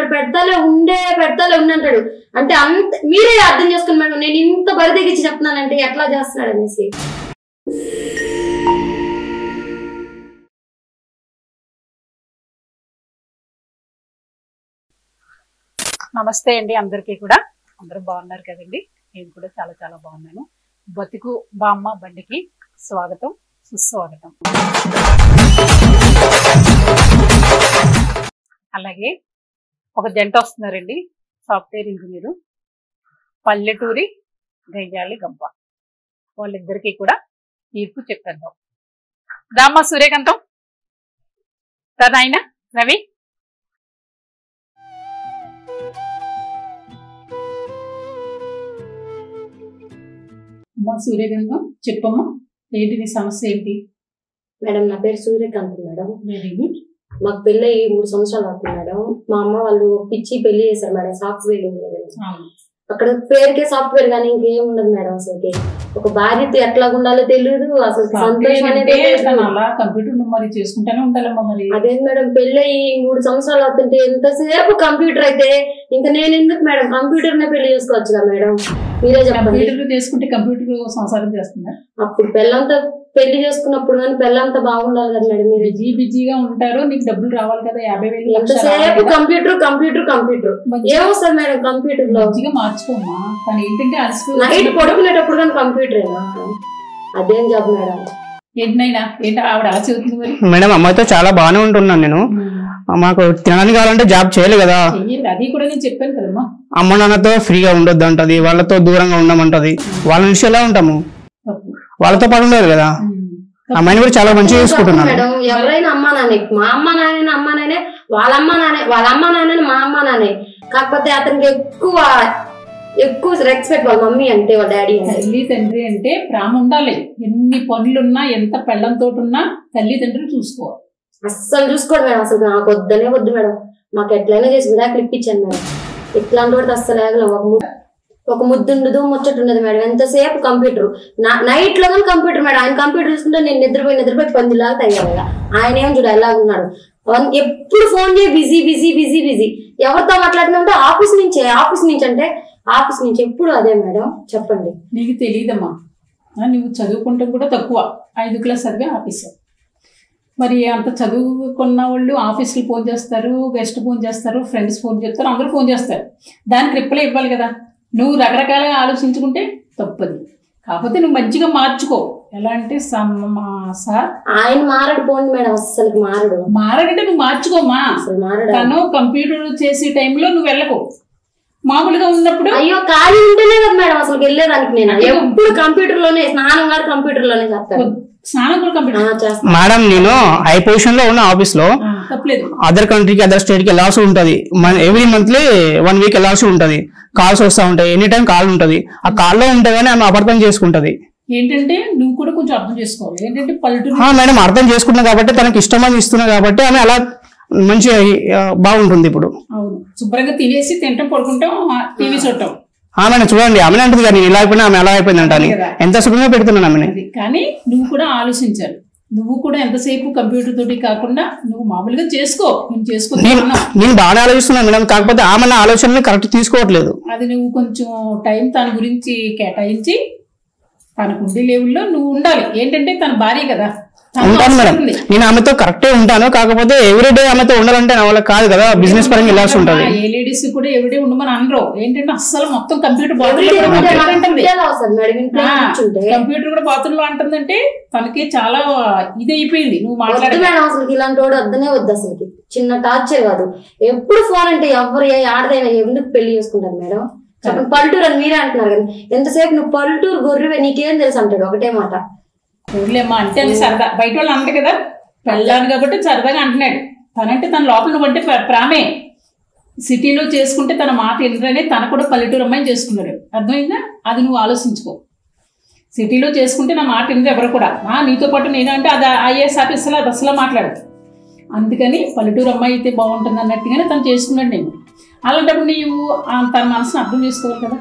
పెడతాలే ఉండే పెడతాలే ఉండే అంటాడు అంటే అంత మీరే అర్థం చేసుకోండి మేడం నేను ఇంత బరి తెగించి చెప్తున్నానంటే ఎట్లా చేస్తున్నాడు అనేసి నమస్తే అండి అందరికీ కూడా అందరూ బాగున్నారు కదండి నేను కూడా చాలా చాలా బాగున్నాను బతుకు బామ్మ బండికి స్వాగతం సుస్వాగతం అలాగే ఒక జంట వస్తున్నారండి సాఫ్ట్వేర్ ఇంజనీరు పల్లెటూరి గయ్యాలి గంప వాళ్ళిద్దరికీ కూడా తీర్పు చెప్పేద్దాం దామ్మ సూర్యకాంతం నాయన రవి అమ్మా సూర్యగంధం చెప్పమ్మా ఏంటి నీ సమస్య ఏంటి మేడం నా పేరు సూర్యకాంత్ మేడం వెరీ గుడ్ మాకు పెళ్ళి అయ్యి మూడు సంవత్సరాలు అవుతుంది మేడం మా అమ్మ వాళ్ళు పిచ్చి పెళ్లి చేశారు మేడం సాఫ్ట్వేర్ ఇంజనీర్ అక్కడ పేరుకే సాఫ్ట్వేర్ కానీ ఇంకేం ఉండదు మేడం అసలు ఒక భార్యతో ఎట్లా ఉండాలో తెలియదు అసలు సంతోషం అనేది లేదు. అలా కంప్యూటర్ మరి చేసుకుంటానే ఉండాలమ్మా మరి అదే మేడం పెళ్ళి అయ్యి మూడు సంవత్సరాలు అవుతుంటే ఎంతసేపు కంప్యూటర్ అయితే ఇంకా నేను ఎందుకు మేడం కంప్యూటర్ నే పెళ్లి చేసుకోవచ్చుగా మేడం మీరే చెప్పండి కంప్యూటర్ చేసుకుంటే కంప్యూటర్ సంసారం చేస్తుందా అప్పుడు పెళ్ళంతా పెళ్లి చేసుకున్నప్పుడు కానీ పెళ్ళంతా బాగుండాలి కదా మేడం మీరు బిజీ బిజీగా ఉంటారు నీకు డబ్బులు రావాలి కదా యాభై వేలు లక్ష రావాలి ఎంతసేపు కదా. కంప్యూటర్ కంప్యూటర్ కంప్యూటర్ మంచిగా- ఏమొస్తుంది మేడం కంప్యూటర్ లో మంచిగా మార్చుకోమ్మా కానీ ఏంటంటే అలసిపోయి నైట్ వచ్చినప్పుడు- పడుకునేటప్పుడు కానీ కంప్యూటరేనా అదేం జాబ్ మేడం ఏంటైనా ఏంటి ఆవిడ అలా చెబుతుంది మరి మేడం అమ్మాయితో చాలా బాగానే ఉంటున్నాను నేను మాకు తినడానికి కావాలంటే జాబ్ చేయాలి కదా చెయ్యండి అది కూడా నేను చెప్పాను కదమ్మా అమ్మ నాన్నతో ఫ్రీగా ఉండొద్దు అంటది వాళ్ళతో దూరంగా ఉండమంటది వాళ్ళ నుంచి ఎలా ఉంటాము తప్పు వాళ్ళతో పాటు ఉండదు కదా అమ్మాయిని కూడా చాలా మంచిగా చూసుకుంటున్నాను మేడం ఎవరైనా అమ్మ నాన్నే మా అమ్మ నాన్న అమ్మ నాన్నే వాళ్ళ అమ్మ నాన్నే వాళ్ళ అమ్మ నాన్నే మా అమ్మ నాన్నే కాకపోతే అతనికి ఎక్కువ ఎక్కువ రెస్పెక్ట్ వాళ్ళ మమ్మీ అంటే వాళ్ళ డాడీ అంటే తల్లి తండ్రి అంటే ప్రేమ ఉండాలి ఎన్ని పనులున్నా ఎంత పెళ్ళంతో ఉన్నా తల్లి తండ్రిని చూసుకోవాలి అస్సలు చూసుకోండి మేడం అసలు నాకు వద్దనే వద్దు మేడం మాకు ఎట్లయినా చేసి విడాకులు ఇప్పించాను మేడం ఇట్లాంటి వాడితే అస్సలు ఆగలేం ఒక ము- ఒక ముద్దు ఉండదు ముచ్చట ఉండదు మేడం ఎంతసేపు కంప్యూటర్ నైట్ లో కానీ కంప్యూటర్ మేడం ఆయన కంప్యూటర్ చూసుకుంటే నేను నిద్రపోయి నిద్రపోయి పందిలాగా తయారు కదా ఆయన ఏం చూడ ఎలా ఉన్నాడు వన్- ఎప్పుడు ఫోన్ చేయి బిజీ బిజీ బిజీ బిజీ ఎవరితో మాట్లాడుతుందంటే ఆఫీస్ నుంచే ఆఫీస్ నుంచి అంటే ఆఫీస్ నుంచి ఎప్పుడు అదే మేడం చెప్పండి నీకు తెలియదమ్మా ఆ, నువ్వు చదువుకుంటాం కూడా తక్కువ ఐదు క్లాస్ చదివే ఆఫీసర్ మరి అంత చదువుకున్న వాళ్ళు ఆఫీస్కి ఫోన్ చేస్తారు గెస్ట్ ఫోన్ చేస్తారు ఫ్రెండ్స్ ఫోన్ చేస్తారు అందరూ ఫోన్ చేస్తారు దానికి రిప్లై ఇవ్వాలి కదా నువ్వు రకరకాలుగా ఆలోచించుకుంటే తప్పది కాకపోతే నువ్వు మంచిగా మార్చుకో ఎలా అంటే సమ్- సార్ ఆయన మారడు పోండి మేడం అస్సలు మారడు మారడంటే నువ్వు మార్చుకోమా అసలు మారడు తను కంప్యూటర్ చేసే టైంలో నువ్వు వెళ్ళకు మామూలుగా ఉన్నప్పుడు అయ్యో ఖాళీ ఉంటేనే కదా మేడం అసలు వెళ్ళేదానికి నేను ఎప్పుడు కంప్యూటర్ లోనే స్నానం కూడా కంప్యూటర్ లోనే చేస్తాను స్నానం కూడా ఆ, కంప్యూటర్ చేస్తాను మేడం నేను హై పొజిషన్ లో ఉన్న ఆఫీస్ లో ఆ, తప్పలేదు అదర్ కంట్రీకి అదర్ స్టేట్ కి వెళ్ళాల్సి ఉంటది ఎవ్రీ మంత్లీ వన్ వీక్ వెళ్ళాల్సి ఉంటది కాల్స్ వస్తూ ఉంటాయి ఎనీ టైం కాల్ ఉంటది ఆ కాల్లో ఉంటే గానీ ఆమె అపార్థం చేసుకుంటది ఏంటంటే నువ్వు కూడా కొంచెం అర్థం చేసుకోవాలి ఏంటంటే పల్లెటూరు ఆ, మేడం అర్థం చేసుకుంటున్నా కాబట్టి తనకి ఇష్టమని ఇస్తున్నా కాబట్టి ఆమె అలా మంచిగా ఆ, బాగుంటుంది ఇప్పుడు అవును శుభ్రంగా తినేసి తింటాం పడుకుంటాం టీవీ చూడటం ఆ మేడం చూడండి ఆమె అంటుంది కానీ ఇలా అయిపోయినా ఆమె ఎలా అయిపోయింది అంటాని కదా. ఎంత సుఖంగా పెడుతున్నాను ఆమెని అది కానీ నువ్వు కూడా ఆలోచించాలి నువ్వు కూడా ఎంతసేపు కంప్యూటర్ తోటి కాకుండా నువ్వు మామూలుగా చేసుకో నేను నేను చేసుకుంటున్నా నేను బాగానే ఆలోచిస్తున్నాను మేడం కాకపోతే ఆమె నా ఆలోచనని కరెక్ట్ తీసుకోవట్లేదు అది నువ్వు కొంచెం టైం తన గురించి కేటాయించి తనకుండే లెవెల్లో నువ్వు ఉండాలి ఏంటంటే తన భార్య కదా తను ఉంటాను మేడం అవసరం ఉంది. నేను ఆమెతో కరెక్టే ఉంటాను కాకపోతే ఎవ్రీడే ఆమెతో ఉండాలంటే నా వల్ల కాదు కదా బిజినెస్ పరంగా వెళ్ళాల్సి ఉంటది ఏ లేడీస్ కూడా ఎవడే ఉండమని అనరు ఏంటంటే అస్సలు మొత్తం కంప్యూటర్ Everyday ఉంటే నాకు బాత్రూమ్ food ఎలా వస్తుంది మేడం ఇంట్లో కూర్చుంటే కంప్యూటర్ కూడా బాత్రూమ్ లో అంటుందంటే తనకి చాలా ఇది అయిపోయింది నువ్వు వద్దు మాట్లాడే మేడం అసలు ఇలాంటి వాడు వద్దనే వద్దు అసలుకి చిన్న టార్చర్ కాదు ఎప్పుడు ఫోన్ అంటే ఎవరు ఏ ఆడదైనా ఎందుకు పెళ్లి చేసుకుంటారు మేడం చెప్పండి పల్లెటూరు అని మీరే అంటున్నారు కదా ఎంతసేపు నువ్వు పల్లెటూరు గొర్రెవే నీకేం తెలుసు అంటాడు ఒకటే మాట ఊర్లేమ్మా అంటే అని సరదా బయట వాళ్ళు అంటారు కదా పెళ్ళాను కాబట్టి సరదాగా అంటున్నాడు తనంటే తన లోపల నువ్వంటే ప్ర- ప్రామే సిటీలో చేసుకుంటే తన మాట వినరనే తన కూడా పల్లెటూరు అమ్మాయిని చేసుకున్నాడు అర్థమైందా అది నువ్వు ఆలోచించుకో సిటీలో చేసుకుంటే నా మాట వినరు ఎవరు కూడా ఆ నీతో పాటు నేను అంటే అది ఐఏఎస్ ఆఫీసర్లో అది అసలు మాట్లాడదు అందుకని పల్లెటూరు అమ్మాయి అయితే బాగుంటుంది అన్నట్టుగానే తను చేసుకున్నాడు నేను అలాంటప్పుడు నీవు ఆ తన మనసును అర్థం చేసుకోవాలి కదా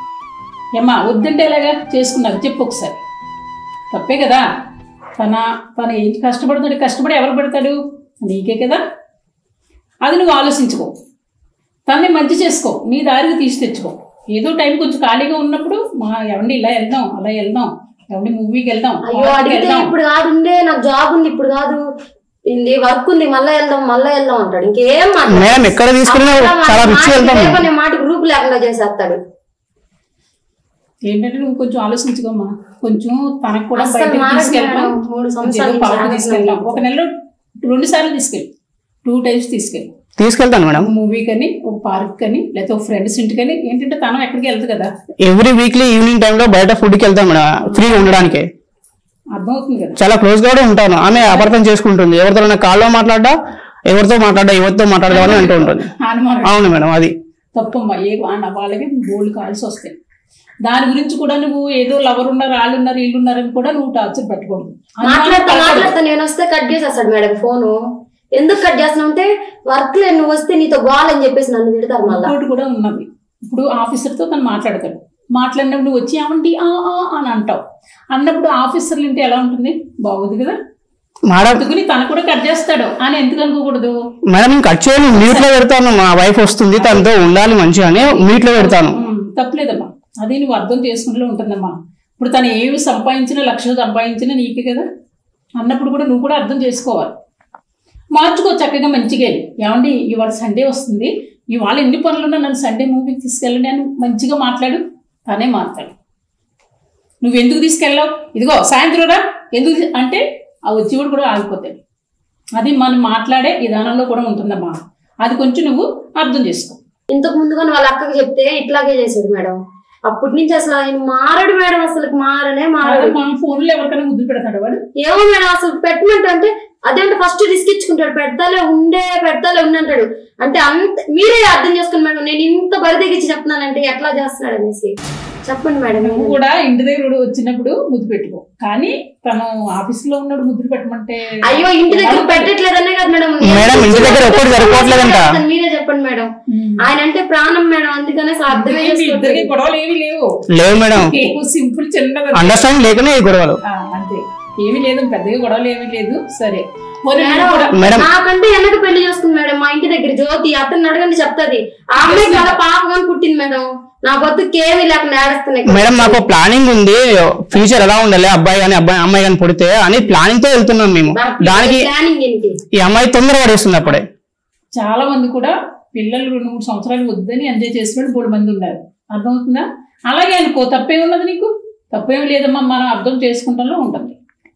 ఏమ్మా వద్దంటే ఎలాగా చేసుకున్నావు చెప్పు ఒకసారి తప్పే కదా తన తన ఏం కష్టపడుతాడు కష్టపడి ఎవరు పెడతాడు నీకే కదా అది నువ్వు ఆలోచించుకో తనని మంచి చేసుకో నీ దారికి తీసి తెచ్చుకో ఏదో టైం కొంచెం ఖాళీగా ఉన్నప్పుడు మా ఎవరిని ఇలా వెళ్దాం అలా వెళ్దాం ఎవరిని మూవీకి వెళ్దాం అయ్యో park కి అడిగితే వెళ్దాం ఇప్పుడు కాదు ఉండే నాకు జాబ్ ఉంది ఇప్పుడు కాదు ఇది వర్క్ ఉంది మళ్ళా వెళ్దాం మళ్ళా వెళ్దాం అంటాడు ఇంకేం మాట్లాడడు. మేడం ఎక్కడ తీసుకున్నా అప్పుడు చాలా మాట- రిచ్ వెళ్తాం రేపు అనే మాట గ్రూప్ లేకుండా చేసేస్తాడు ఏంటంటే నువ్వు కొంచెం ఆలోచించుకోమ్మా కొంచెం తనకు కూడా అస్సలు బయటకు మారదు తీసుకెళ్తాం మేడం. మూడు సంవత్సరాల ఏదో నుంచి పార్క్ ఆగట్లేదు. తీసుకెళ్తాం ఒక నెలలో రెండు సార్లు తీసుకెళ్ళి టూ టైమ్స్ తీసుకెళ్ళి తీసుకెళ్తాను మేడం ఒక మూవీ కానీ ఒక పార్క్ కానీ లేకపోతే ఒక ఫ్రెండ్స్ ఇంటికని ఏంటంటే తను ఎక్కడికి వెళ్తుంది కదా ఎవ్రీ వీక్లీ ఈవినింగ్ టైంలో బయట ఫుడ్కి వెళ్తాం మేడం ఫ్రీగా ఉండడానికి అర్థమవుతుంది కదా చాలా క్లోజ్ గా కూడా ఉంటాను ఆమె అపార్థం చేసుకుంటుంది ఎవరితో కాల్లో మాట్లాడ్డా ఎవరితో మాట్లాడ్డా ఎవరితో మాట్లాడదామని అంటూ ఉంటుంది అనుమానం అవును మేడం అది తప్పమ్మా ఏ వాళ్ళ వాళ్ళకి బోల్డ్ కాల్స్ వస్తాయి దాని గురించి కూడా నువ్వు ఏదో లవర్ ఉన్నారు వాళ్ళు ఉన్నారు వీళ్ళు ఉన్నారని కూడా నువ్వు టార్చర్ పెట్టకూడదు అనుమానం మాట్లాడతా పడకూడదు. మాట్లాడతా నేను వస్తే కట్ చేసేస్తాడు మేడం ఫోను ఎందుకు కట్ చేస్తున్నావు అంటే వర్క్ లేదు నువ్వు వస్తే నీతో గోల్ అని చెప్పేసి నన్ను తిడతారు మళ్ళా ఇంకోటి కూడా ఉన్నది ఇప్పుడు ఆఫీసర్తో తను మాట్లాడతాడు మాట్లాడినప్పుడు నువ్వు వచ్చి ఏమండి ఆ ఆ అని అంటావు అన్నప్పుడు ఆఫీసర్లు ఇంటే ఎలా ఉంటుంది బాగుంది కదా మేడం అందుకుని తను కూడా కట్ చేస్తాడు అని ఎందుకు అనుకోకూడదు మేడం నేను కట్ చేయను మ్యూట్ లో పెడతాను మా వైఫ్ వస్తుంది తనతో ఉండాలి మంచిగా అని మ్యూట్ లో పెడతాను ఉమ్, తప్పలేదమ్మా అది నువ్వు అర్థం చేసుకుంటూ ఉంటుందమ్మా ఇప్పుడు తను ఏమి సంపాదించినా లక్షలు సంపాదించినా నీకే కదా అన్నప్పుడు కూడా నువ్వు కూడా అర్థం చేసుకోవాలి మార్చుకో చక్కగా మంచిగా వెళ్ళి. ఏమండి ఇవాళ సండే వస్తుంది ఇవాళ ఎన్ని పనులున్నా నన్ను సండే మూవీకి తీసుకెళ్ళండి అని మంచిగా మాట్లాడు తనే మాట్లాడు నువ్వు ఎందుకు తీసుకెళ్ళావు ఇదిగో సాయంత్రం రా ఎందుకు తీ- అంటే ఆ వచ్చేవాడు కూడా ఆగిపోతాడు అది మనం మాట్లాడే విధానంలో కూడా ఉంటుందమ్మా అది కొంచెం నువ్వు అర్థం చేసుకో ఇంతకు ముందుగా వాళ్ళ అక్కకి చెప్తే ఇట్లాగే చేశాడు మేడం అప్పటి నుంచి అసలు ఆయన మారడు మేడం అసలు మారనే మారడు మా ఫోన్లో ఎవరికైనా ముద్దు పెడతాడు వాడు ఏమో మేడం అసలు పెట్టమంటే అంటే అదేంటే ఫస్ట్ రిస్క్ ఇచ్చుకుంటాడు పెడతాలే ఉండే పెడతాలే ఉండంటాడు అంటే అంత మీరే అర్థం చేసుకోండి మేడం నేను ఇంత బరిదెగిచ్చి చెప్తున్నానంటే ఎట్లా చేస్తున్నాడు అనేసి చెప్పండి మేడం నువ్వు కూడా ఇంటి దగ్గర వచ్చినప్పుడు ముద్దు పెట్టుకో కానీ తను ఆఫీస్ లో ఉన్నాడు ముద్దు పెట్టమంటే అయ్యో ఇంటి దగ్గర పెట్టట్లేదనే కదా మేడం మేడం, ఇంటి దగ్గర ఒక్కటి సరిపోవట్లేదంట. మీరే చెప్పండి మేడం ఉమ్. ఆయన అంటే ప్రాణం మేడం అందుకనే అసలు అర్థమే మీ ఇద్దరికి చేసుకోవట్లేదు. గొడవలు ఏమీ లేవు లేవు మేడం ఏమో సింపుల్ చిన్నది అండర్స్టాండింగ్ లేకనే ఈ గొడవలు ఆ, అంతే ఏమీ లేదు పెద్దగా గొడవలు ఏమీ లేదు సరే మరి నువ్వు మేడం, కూడా మేడం నాకంటే వెనక పెళ్లి చేసుకుంది మేడం మా ఇంటి దగ్గర జ్యోతి అతన్ని అడగండి చెప్తాది ఆ అమ్మాయి చాలా పాపం అని పుట్టింది మేడం నా బతుకు ఏమీ లేకుండా ఏడుస్తున్నాయి మేడం నాకు ప్లానింగ్ ఉంది ఫ్యూచర్ ఎలా ఉండాలి అబ్బాయి కానీ అబ్బాయి అమ్మాయి కానీ పుడితే అని ప్లానింగ్ తో వెళ్తున్నాం మేము దానికి ప్లానింగ్ ఏంటి ఈ అమ్మాయి తొందర పడేస్తుంది అప్పుడే చాలా మంది కూడా పిల్లలు రెండు మూడు సంవత్సరాలు వద్దని ఎంజాయ్ చేసిన మూడు మంది ఉన్నారు అర్థమవుతుందా అలాగే అనుకో తప్పే ఉన్నది నీకు తప్పేం లేదమ్మా మనం అర్థం చేసుకుంటాలో ఉంటుంది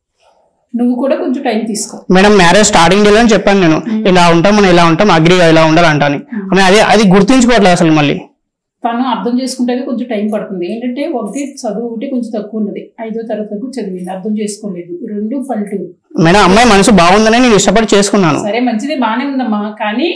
నువ్వు కూడా కొంచెం టైం తీసుకో మేడం మ్యారేజ్ స్టార్టింగ్ డేలో చెప్పాను నేను ఇలా ఉంటాం మనం ఇలా ఉంటాం అగ్రిగా ఇలా ఉండాలంటాని ఆమె అదే అది గుర్తించుకోవట్లేదు అసలు మళ్ళీ తను అర్థం చేసుకుంటే కొంచెం టైం పడుతుంది ఏంటంటే ఒకటి చదువు ఒకటి కొంచెం తక్కువ ఉన్నది ఐదో తరగతి వరకు చదివింది అర్థం చేసుకోలేదు రెండు పల్లెటూరు మేడం అమ్మాయి మనసు బాగుందని నేను ఇష్టపడి చేసుకున్నాను సరే మంచిది బాగానే ఉందమ్మా కానీ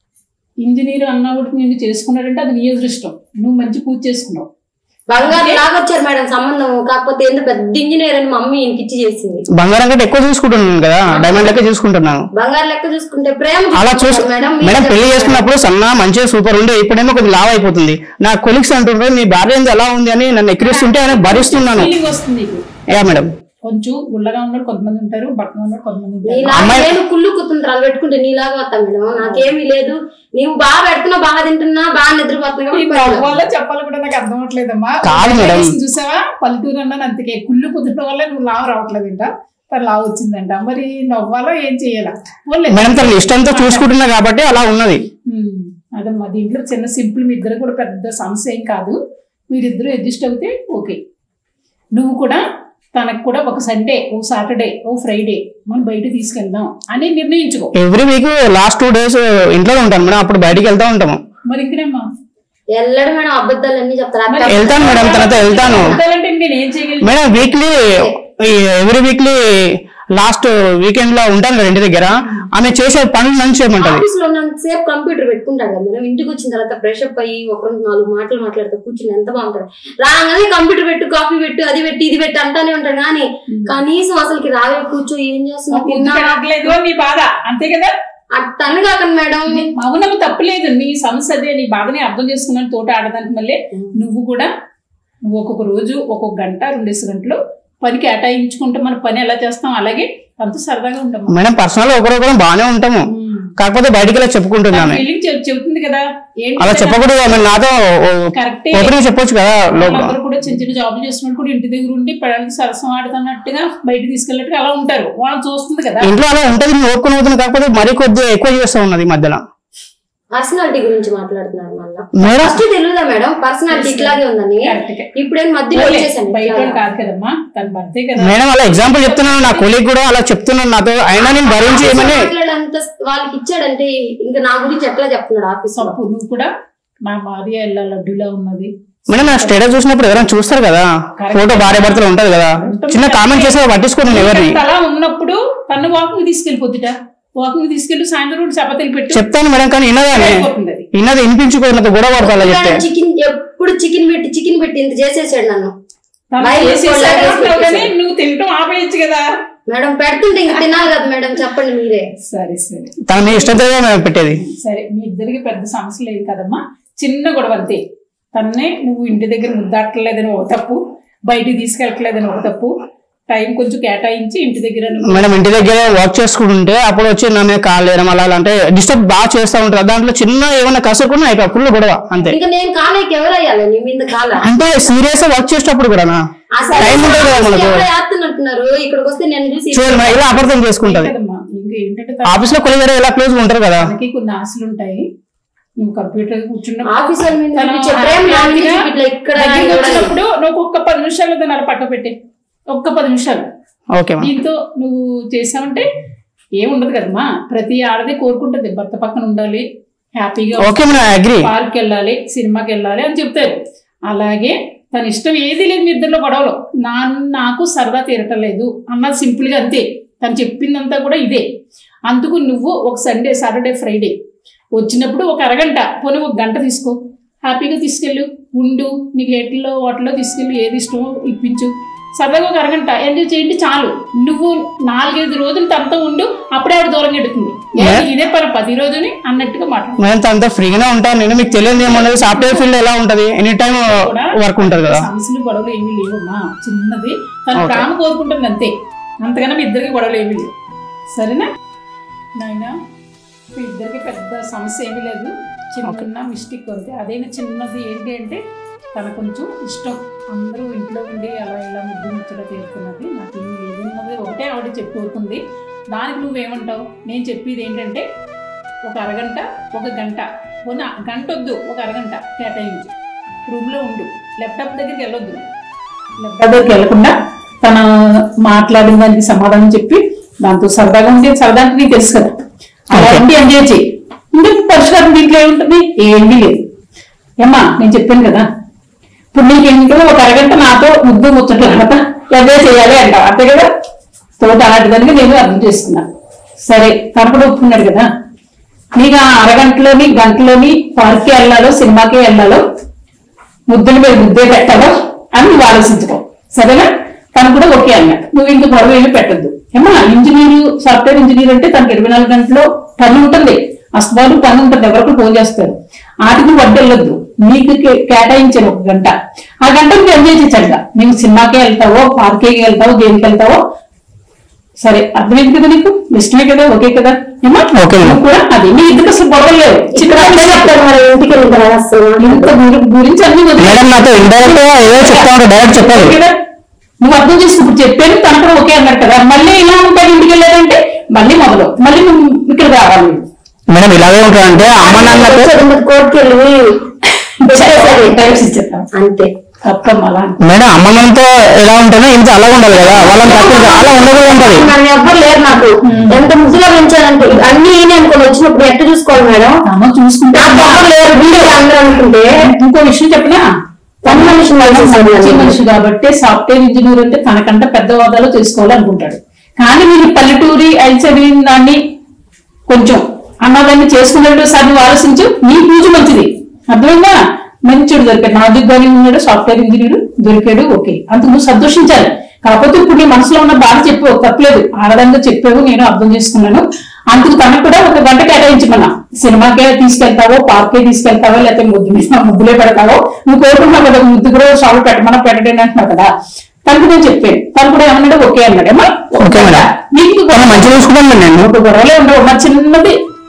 ఇంజనీర్ అన్నవాడికి నేను చేసుకున్నాడంటే అది నీ అదృష్టం నువ్వు మంచి పూజ చేసుకున్నావు బంగారు లాగా వచ్చారు మేడం సంబంధం కాకపోతే ఎందుకు పెద్ద ఇంజనీర్ అని మమ్మీ ఈయనకి ఇచ్చి చేసింది బంగారం కంటే ఎక్కువ చూసుకుంటున్నాను కదా డైమండ్ లెక్క చూసుకుంటున్నాను బంగారు లెక్క చూసుకుంటే ప్రేమ అలా చూసు చూసుకుంటారు మేడం మీరే మేడం పెళ్లి చెప్పండి. చేసుకున్నప్పుడు సన్న మంచిగా సూపర్ ఉండే ఇప్పుడేమో కొద్దిగా లావ్ అయిపోతుంది నా కొలిక్స్ అంటుంటారు మీ భార్య ఏంది ఎలా ఉంది అని నన్ను ఎక్కిరిస్తుంటే ఆయన భరిస్తున్నాను ఫీలింగ్ వస్తుంది నీకు యా మేడం కొంచెం గుల్లగా ఉన్నాడు కొంతమంది ఉంటారు బట్టగా ఉన్నాడు కొంతమంది ఉంటారు నీలాగా అమ్మాయి- నేను కుళ్ళు కుతుంటారు పెట్టుకుంటే నీలాగా వస్తా మేడం నాకేమీ లేదు నీవు బాగా పెడుతున్నావు బాగా తింటున్నా బాగా నిద్రపోతున్నా ఈ కాబట్టి నవ్వాలో చెప్పాలి కూడా నాకు అర్థం అవట్లేదమ్మా కాదు మేడం. చూసావా పల్లెటూరు అన్నాను అంతకే కుళ్ళు కుదరడం వల్ల నువ్వు లావు రావట్లేదంట తను లావు వచ్చిందంట మరి నవ్వాలో ఏం చెయ్యాలా పోన్లే. మేడం తన ఇష్టంతో చూసుకుంటున్నా కాబట్టి అలా ఉన్నది ఉమ్, అదమ్మా దీంట్లో చిన్న సింపుల్ మీ ఇద్దరు కూడా పెద్ద సమస్య ఏం కాదు మీరిద్దరు అడ్జస్ట్ అవుతే ఓకే నువ్వు కూడా తనకు కూడా ఒక సండే ఓ సాటర్డే ఓ ఫ్రైడే మనం బయట తీసుకెళ్దాం అని నిర్ణయించుకో every week last two days ఇంట్లో ఉంటాను మేడం అప్పుడు బయటికి వెళ్తా ఉంటాము మరి ఇంకనేమ్మా ఎల్లడు మేడం అబద్ధాలు అన్ని చెప్తారు అక్క వెళ్తాను మేడం తనతో వెళ్తాను అంటే నేను ఏం చేయగలను madam weekly every weekly last weekend లో ఉంటాను కదా ఇంటి దగ్గర ఆమె చేసే పనులు మంచి చేయమంటది ఆఫీస్ లో ఉన్నంత సేపు కంప్యూటర్ పెట్టుకుంటాడు కదా మేడం ఇంటికి వచ్చిన తర్వాత ఫ్రెష్ అప్ అయ్యి ఒక రెండు నాలుగు మాటలు మాట్లాడుతూ కూర్చుని ఎంత బాగుంటాడు రాగానే కంప్యూటర్ పెట్టు కాఫీ పెట్టు అది పెట్టి ఇది పెట్టి అంటానే ఉంటాడు కానీ కనీసం అసలుకి రావే కూర్చో ఏం చేస్తున్నావు తిన్నావా తినట్లేదు నీ బాధ అంతే కదా అట్టని కాకండి మేడం మౌనం తప్పలేదు నీ సమస్య అదే నీ బాధని అర్థం చేసుకున్నాను తోట ఆడదానికి మళ్ళీ నువ్వు కూడా నువ్వు ఒక్కొక్క రోజు ఒక్కొక్క గంట రెండేసి గంటలు పని కేటాయించుకుంటే మన పని ఎలా చేస్తాం అలాగే అంత సరదాగా ఉంటాం మేడం పర్సనల్ ఒకరొకరం బాగానే ఉంటాము కాకపోతే బయటికి ఇలా చెప్పుకుంటున్నాను ఫీలింగ్ చెబుతుంది కదా ఏంటి అలా కదా? చెప్పకూడదు ఆమె నాతో కరెక్టే ఓపెన్ చెప్పొచ్చు కదా లోపల వాళ్ళందరూ కూడా చిన్న చిన్న జాబులు చేస్తున్నట్టు కూడా ఇంటి దగ్గర ఉండి పిల్లలకి సరసం ఆడుతున్నట్టుగా బయట తీసుకెళ్ళినట్టుగా అలా ఉంటారు వాళ్ళు చూస్తుంది కదా ఇంట్లో అలా ఉంటది నేను ఓపుకొని పోతుంది కాకపోతే మరీ కొద్దిగా ఎక్కువ చేస్తా ఉన్నది ఈ మధ్యలో పర్సనాలిటీ గురించి మాట్లాడుతున్నారు మళ్ళా మేడం ఫస్ట్ తెలియదా మేడం పర్సనాలిటీ ఇట్లాగే ఉందని కరెక్టే. ఇప్పుడేం మధ్యలో వచ్చేసాను బయట వాడు కాదు కదమ్మా తన భర్తే కదా మేడం అలా ఎగ్జాంపుల్ చెప్తున్నాను నా కొలీగ్ కూడా అలా చెప్తున్నాను నాతో అయినా నేను భరించి ఏమని మాట్లాడంత వాళ్ళకి ఇచ్చాడంటే ఇంకా నా గురించి ఎట్లా చెప్తున్నాడు ఆఫీస్ లో సప్పు నువ్వు కూడా మా భార్య ఇలా లడ్డులా ఉన్నది మేడం నా స్టేటస్ చూసినప్పుడు ఎవరైనా చూస్తారు కదా ఫోటో భార్య భర్తలు ఉంటది కదా చిన్న కామెంట్ చేస్తే పట్టించుకోను నేను ఎవరిని అలా ఉన్నప్పుడు తను వాకింగ్ తీసుకెళ్ళిపోతుట వాకింగ్ తీసుకెళ్ళి సాయంత్రం చపాతీలు పెట్టి చెప్తాను మేడం కానీ విన్నదానే అయిపోతుంది అది విన్నది వినిపించుకోదు నాతో గొడవ పడతా అలా చెప్తే చికెన్ ఎప్పుడు చికెన్ పెట్టి చికెన్ పెట్టి ఇంత చేసేసాడు నన్ను తను బయట చేసేసాడు కొల్లాగేసి అంటున్నావు కానీ పెట్టేశాడు. నువ్వు తింటాం ఆపేయచ్చు కదా మేడం పెడుతుంటే ఇంక తినాలి కదా మేడం చెప్పండి మీరే సరే సరే తన మీ ఇష్టంతో మేము పెట్టేది సరే మీ ఇద్దరికి పెద్ద సమస్య లేదు కదమ్మా చిన్న గొడవ అంతే తన్నే నువ్వు ఇంటి దగ్గర ముద్దాటలేదని ఒక తప్పు బయటికి తీసుకెళ్ళట్లేదని ఒక తప్పు టైం కొంచెం కేటాయించి ఇంటి దగ్గర నువ్వు మేడం ఇంటి దగ్గర వర్క్ చేసుకుంటుంటే అప్పుడు వచ్చి నా మీద కాల్ వేయడం అలా అలా అంటే డిస్టర్బ్ బాగా చేస్తా ఉంటారు దాంట్లో చిన్న ఏమైనా కసురుకున్నా అయిపోయి ఫుల్ గొడవ అంతే ఇంకా నేను కాలేకి ఎవరు అయ్యాలి నీ మీద కాల అంటే సీరియస్ గా వర్క్ చేసేటప్పుడు కూడా అసలు టైం ఉంటుంది కదా మనకు ఎవరో చేస్తున్నట్టున్నారు ఇక్కడికి వస్తే నేను చూసి చూడండి మేడం, ఇలా అపార్థం చేసుకుంటది కదమ్మా ఇంకా ఏంటంటే తన- ఆఫీస్ లో కొలిగారు ఇలా క్లోజ్ ఉంటారు కదా తనకి కొన్ని ఆశలు ఉంటాయి నువ్వు కంప్యూటర్ కూర్చున్న ఆఫీస్ వాళ్ళ మీద తను చూపించే ప్రేమ నా మీద హ్యాపీగా చూపిట్లే. ఇక్కడ దగ్గరికి ఇక్కడ వచ్చినప్పుడు నువ్వు ఒక్క పది నిమిషాలు దాన్ని అలా పక్క పెట్టే ఒక్క పది నిమిషాలు ఓకే మేడం దీంతో నువ్వు చేసావంటే ఏముండదు కదమ్మా ప్రతి ఆడది కోరుకుంటుంది భర్త పక్కన ఉండాలి హ్యాపీగా ఓకే మేడం అగ్రి పార్క్ వెళ్ళాలి సినిమాకి వెళ్ళాలి అని చెప్తారు అలాగే తన ఇష్టం ఏది లేదు మీ ఇద్దరిలో గొడవలు నా నాకు సరదా తీరటం లేదు అన్నది సింపుల్గా అంతే తను చెప్పిందంతా కూడా ఇదే అందుకు నువ్వు ఒక సండే సాటర్డే ఫ్రైడే వచ్చినప్పుడు ఒక అరగంట పోనీ ఒక గంట తీసుకో హ్యాపీగా తీసుకెళ్ళు ఉండు నీకు ఎట్లో వాటిలో తీసుకెళ్ళి ఏది ఇష్టమో ఇప్పించు సరదాగా ఒక అరగంట ఎంజాయ్ చేయండి చాలు నువ్వు నాలుగైదు రోజులు తనతో ఉండు అప్పుడే ఆవిడ దూరంగా ఎడుతుంది ఏంటి ఇదే పని పది రోజుని అన్నట్టుగా మాట్లాడు మేడం తనతో ఫ్రీగానే ఉంటాను నేను మీకు తెలియదు ఏమన్నది సాఫ్ట్వేర్ ఫీల్డ్ ఎలా ఉంటది ఎనీ టైం వర్క్ ఉంటది కదా సమస్యలు గొడవలు ఏమీ లేవమ్మా చిన్నది తన Okay. ప్రేమ కోరుకుంటుంది అంతే అంతకన్నా మీ ఇద్దరికి గొడవలు ఏమీ లేవు సరేనా నాయనా మీ ఇద్దరికి పెద్ద సమస్య ఏమీ లేదు చిన్న మిస్టేక్ అంతే అదైనా చిన్నది ఏంటి అంటే తన కొంచెం ఇష్టం అందరూ ఇంట్లో ఉండి అలా ఇలా ముద్దు ముచ్చట తీరుతున్నది నాకు ఏమీ లేదు ఉన్నది ఒకటే ఆవిడ చెప్పి కోరుకుంది దానికి నువ్వేమంటావు నేను చెప్పేది ఏంటంటే ఒక అరగంట ఒక గంట పోనీ ఆ గంట వద్దు ఒక అరగంట కేటాయించు రూమ్లో ఉండు ల్యాప్టాప్ దగ్గరికి వెళ్ళొద్దు ల్యాప్టాప్ దగ్గరికి వెళ్ళకుండా తన మాట్లాడిన దానికి సమాధానం చెప్పి దాంతో సరదాగా ఉంటే సరదా అంటే నీకు తెలుసు కదా అలా Okay. ఉండి ఎంజాయ్ చేయి ఇందుకు పరిష్కారం దీంట్లో ఏముంటుంది ఏమీ లేదు ఏమ్మా నేను చెప్పాను కదా ఇప్పుడు నీకు ఇంట్లో ఒక అరగంట నాతో ముద్దు ముచ్చట్లు కనుక ఎంజాయ్ చేయాలి అంటావు అంతే కదా తోట అలాంటిదానికి నేను అర్థం చేసుకున్నా సరే తను కూడా ఒప్పుకున్నాడు కదా నీకు ఆ అరగంటలోని గంటలోని పార్క్కి వెళ్ళాలో సినిమాకి వెళ్ళాలో ముద్దులు మీద ముద్దే పెట్టాలో అని నువ్వు ఆలోచించుకో సరేనా తను కూడా ఓకే అన్నాడు నువ్వు ఇంక గొడవ ఏమి పెట్టద్దు ఏమా ఇంజనీర్ సాఫ్ట్వేర్ ఇంజనీర్ అంటే తనకి ఇరవై నాలుగు గంటలో పని ఉంటుంది అస్తమాను పని ఉంటుంది ఎవరికి ఫోన్ చేస్తారు ఆటికి వడ్డు వెళ్ళొద్దు నీకు కే- కేటాయించాను ఒక గంట ఆ గంట నువ్వు ఎంజాయ్ చేయచ్చంట నువ్వు సినిమాకే వెళ్తావో పార్కే వెళ్తావో దేనికి వెళ్తావో సరే అర్థమైంది కదా నీకు ఇష్టమే కదా ఓకే కదా ఏమా ఓకే. నువ్వు కూడా అది నీ ఇద్దరు అసలు గొడవలు లేవు చిన్న చెప్తారు మరి ఇంటికి వెళ్ళిన తర్వాత అసలు ఇంత గురి- గురించి అన్ని వదిలేయ్. మేడం నాతో ఇండైరెక్ట్ గా ఏదో చెప్తా ఉంటారు డైరెక్ట్ చెప్పాలి ఓకేనా? నువ్వు అర్థం చేసుకు ఇప్పుడు చెప్పాను తన కూడా ఓకే అన్నాడు కదా మళ్ళీ ఇలా ఉంటాడు ఇంటికి వెళ్ళాడంటే మళ్ళీ మొదలు మళ్ళీ నువ్వు ఇక్కడ రావాలి మేడం ఇలాగే ఉంటారంటే అమ్మ నాన్నతో కోర్టుకి వెళ్ళి పెట్టేశారు. టైమ్స్ ఇచ్చేస్తాం అంతే తప్పమ్మ అలా అంటే. మేడం అమ్మ నాన్నతో ఎలా ఉంటుందో ఇంత అలా ఉండాలి కదా వాళ్ళని తక్కువ అలా ఉండకూడదు ఉంటది నన్ను ఎవ్వరు లేరు నాకు ఎంత ముద్దుగా పెంచానంటే అన్ని ఈయన అనుకుని వచ్చినప్పుడు ఎట్ట చూసుకోవాలి మేడం తను చూసుకుంటే నాకు ఎవ్వరు లేరు వీళ్ళు అందరూ అనుకుంటే ఇంకో విషయం చెప్పినా పని మనిషి మంచి మనిషి కాబట్టి సాఫ్ట్వేర్ ఇంజనీర్ అంటే తనకంటే పెద్ద హోదాలో చేసుకోవాలి అనుకుంటాడు కానీ మీరు పల్లెటూరి అయి చదివిన దాన్ని కొంచెం అన్నదాన్ని చేసుకున్నట్టు సార్ నువ్వు ఆలోచించు నీ పూజ మంచిది అర్థమైందా మంచిడు దొరికాడు నా దిగ్గానే ఉన్నాడు సాఫ్ట్వేర్ ఇంజనీర్ దొరికాడు ఓకే అంత నువ్వు సంతోషించాలి కాకపోతే ఇప్పుడు నీ మనసులో ఉన్న బాధ చెప్పు తప్పలేదు ఆడదంగా చెప్పావు నేను అర్థం చేసుకున్నాను అందుకు తనకు కూడా ఒక గంట కేటాయించమన్నా సినిమాకే తీసుకెళ్తావో పార్కే తీసుకెళ్తావో లేకపోతే ముద్దు మీద ముద్దులే పెడతావో నువ్వు కోరుకుంటున్నావు కదా ముద్దు కూడా షాపు పెట్టమన్నా పెట్టండి అంటున్నావు కదా తనకు నేను చెప్పాను తను కూడా ఏమన్నాడు ఓకే అన్నాడు ఏమా ఓకే మేడం. నీకు తను మంచిగా చూసుకుంటాను నేను ఒక గొడవలే ఉండవు మరి చిన్నది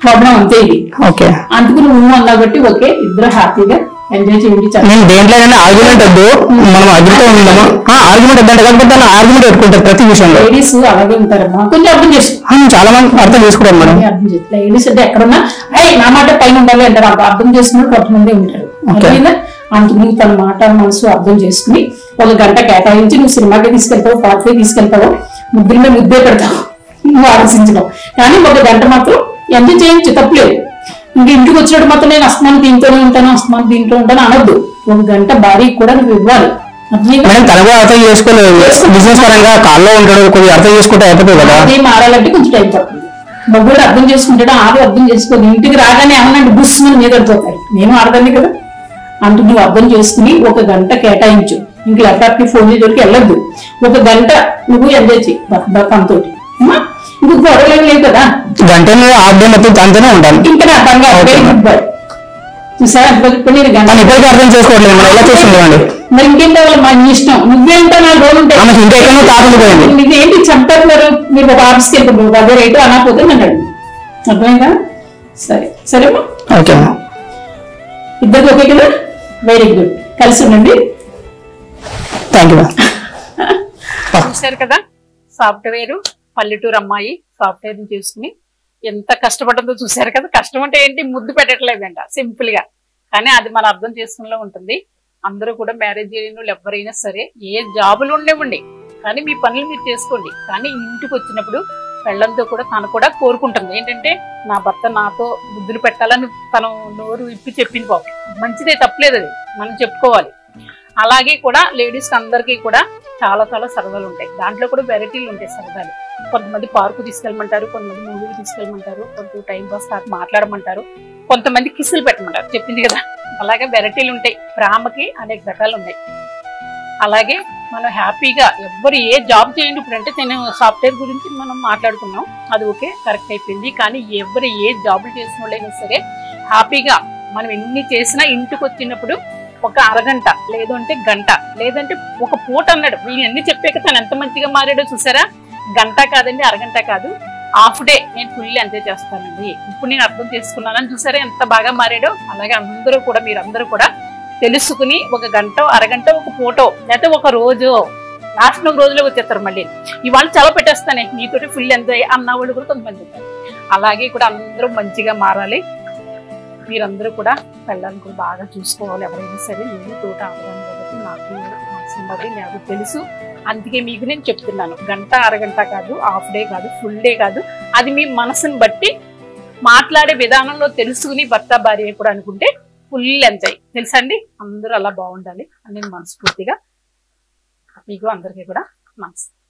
ప్రాబ్లం అంతే ఇది ఓకే అందుకు నువ్వు అన్నా బట్టి ఓకే ఇద్దరు హ్యాపీగా ఎంజాయ్ చేయండి చాలా నేను దేంట్లోనైనా ఆర్గ్యుమెంట్ వద్దు మనం అగ్రితో ఉందాము ఆర్గ్యుమెంట్ వద్దంటే కాకపోతే ఆర్గ్యుమెంట్ పెట్టుకుంటారు ప్రతి విషయంలో లేడీస్ అలాగే ఉంటారమ్మా కొంచెం అర్థం చేసుకో ఆ, నేను చాలా మంది అర్థం చేసుకుంటాను మేడం అర్థం చేసుకో లేడీస్ అంటే ఎక్కడున్నా అయ్యి నా మాట పైన ఉండాలి అంటారు అప్పుడు అర్థం చేసుకుని కొంతమంది ఉంటారు Okay. అర్థమైందా అందుకు నువ్వు తన మాట మనసు అర్థం చేసుకుని ఒక గంట కేటాయించి నువ్వు సినిమాకి తీసుకెళ్తావు పార్టీకి తీసుకెళ్తావు ముద్దుల మీద ముద్దే పెడతావు నువ్వు ఆలోచించడం కానీ ఒక గంట మాత్రం ఎంజాయ్ చేయొచ్చు తప్పలేదు ఇంక ఇంటికి వచ్చినట్టు మాత్రం నేను అస్తమానం దీంతోనే ఉంటాను అస్తమానం దీంట్లో ఉంటాను అనొద్దు ఒక గంట భార్యకి కూడా నువ్వు ఇవ్వాలి అర్థమైందా? మేడం తన కూడా అర్థం చేసుకోలేదు బిజినెస్ పరంగా కాల్లో ఉంటాడు కొద్దిగా అర్థం చేసుకుంటే అయిపోతుంది కదా అది మారాలంటే కొంచెం టైం పడుతుంది మగ్గుడు అర్థం చేసుకుంటాడు ఆరు అర్థం చేసుకోదు ఇంటికి రాగానే ఏమన్నా బుస్ మన మీద పడిపోతాయి నేను ఆడదాన్ని కదా అంటూ నువ్వు అర్థం చేసుకుని ఒక గంట కేటాయించు ఇంక ల్యాప్టాప్ కి ఫోన్ జోలికి వెళ్ళొద్దు ఒక గంట నువ్వు ఎంజాయ్ చెయ్యి తనతో ఇంకొక గొడవలు ఏం లేవు కదా గంట హాఫ్ డే మొత్తం తనతోనే ఉంటాను ఇంకా నా బంగా Okay. గుడ్ బాయ్ చూసారా ఇప్పుడు నేను గంట తను ఇప్పటికీ అర్థం చేసుకోవట్లేదు మనం ఎలా చేస్తుండేవండి మరి ఇంకేం కావాలి మా ఇష్టం నువ్వేంటో నా రోజు ఉంటాయి ఆమెకి ఇంకా ఎక్కడో తాత ఉండిపోయింది మీకు ఏంటి చంపుతారు మీరు ఒక ఆఫీస్కి వెళ్తారు అదే రేటు అనకపోతే నన్ను అడుగు అర్థమైందా సరే సరేమా ఓకే మేడం ఇద్దరికి ఓకే కదా వెరీ గుడ్ కలిసి ఉండండి థ్యాంక్ యూ మేడం చూశారు కదా సాఫ్ట్వేర్ పల్లెటూరు అమ్మాయి సాఫ్ట్వేర్ చేసుకుని ఎంత కష్టపడిందో చూశారు కదా కష్టం అంటే ఏంటి ముద్దు పెట్టట్లేదంట సింపుల్ గా కానీ అది మన అర్థం చేసుకునేలా ఉంటుంది అందరూ కూడా మ్యారేజ్ చేయని వాళ్ళు ఎవరైనా సరే ఏ జాబులు ఉండేవ్వండి కానీ మీ పనులు మీరు చేసుకోండి కానీ ఇంటికి వచ్చినప్పుడు పెళ్ళంతో కూడా తను కూడా కోరుకుంటుంది ఏంటంటే నా భర్త నాతో బుద్ధులు పెట్టాలని తను నోరు ఇప్పి చెప్పింది పాపం మంచిదే తప్పలేదు అది మనం చెప్పుకోవాలి అలాగే కూడా లేడీస్ అందరికీ కూడా చాలా చాలా సరదాలు ఉంటాయి దాంట్లో కూడా వెరైటీలు ఉంటాయి సరదాలు కొంతమంది పార్కు తీసుకెళ్ళమంటారు కొంతమంది మూవీకి తీసుకెళ్ళమంటారు కొంత టైం పాస్ కాక మాట్లాడమంటారు కొంతమంది కిసులు పెట్టమంటారు చెప్పింది కదా అలాగే వెరైటీలు ఉంటాయి ప్రేమకి అనేక రకాలు ఉన్నాయి అలాగే మనం హ్యాపీగా ఎవ్వరు ఏ జాబ్ చేయండి ఇప్పుడు అంటే నేను సాఫ్ట్వేర్ గురించి మనం మాట్లాడుకున్నాం అది ఓకే కరెక్ట్ అయిపోయింది కానీ ఎవరు ఏ జాబులు చేసిన వాళ్ళైనా సరే హ్యాపీగా మనం ఎన్ని చేసినా ఇంటికి వచ్చినప్పుడు ఒక అరగంట లేదంటే గంట లేదంటే ఒక పూట అన్నాడు వీళ్ళు ఎన్ని చెప్పాక తను ఎంత మంచిగా మారాడో చూసారా గంట కాదండి అరగంట కాదు హాఫ్ డే నేను ఫుల్ ఎంజాయ్ చేస్తానండి ఇప్పుడు నేను అర్థం చేసుకున్నానని చూసారా ఎంత బాగా మారాడో అలాగే అందరూ కూడా మీరందరూ కూడా తెలుసుకుని ఒక గంట అరగంట ఒక ఫోటో లేకపోతే ఒక రోజు లాస్ట్ ఒక రోజులో వచ్చేస్తారు మళ్ళీ ఇవాళ చాలా పెట్టేస్తానే నీతోటి ఫుల్ ఎంజాయ్ అన్న వాళ్ళు కూడా కొంతమంది ఉంటారు అలాగే కూడా అందరూ మంచిగా మారాలి మీరందరూ కూడా పెళ్ళాన్ని కూడా బాగా చూసుకోవాలి ఎవరైనా సరే నేను తోట ఆడదాను కాబట్టి నాకు మనసున్నది నాకు తెలుసు అందుకే మీకు నేను చెప్తున్నాను గంట అరగంట కాదు హాఫ్ డే కాదు ఫుల్ డే కాదు అది మీ మనసుని బట్టి మాట్లాడే విధానంలో తెలుసుకుని భర్త భార్య కూడా అనుకుంటే ఫుల్ ఎంజాయ్ తెలుసా అండి అందరూ అలా బాగుండాలి అని నేను మనస్ఫూర్తిగా మీకు అందరికీ కూడా మనసు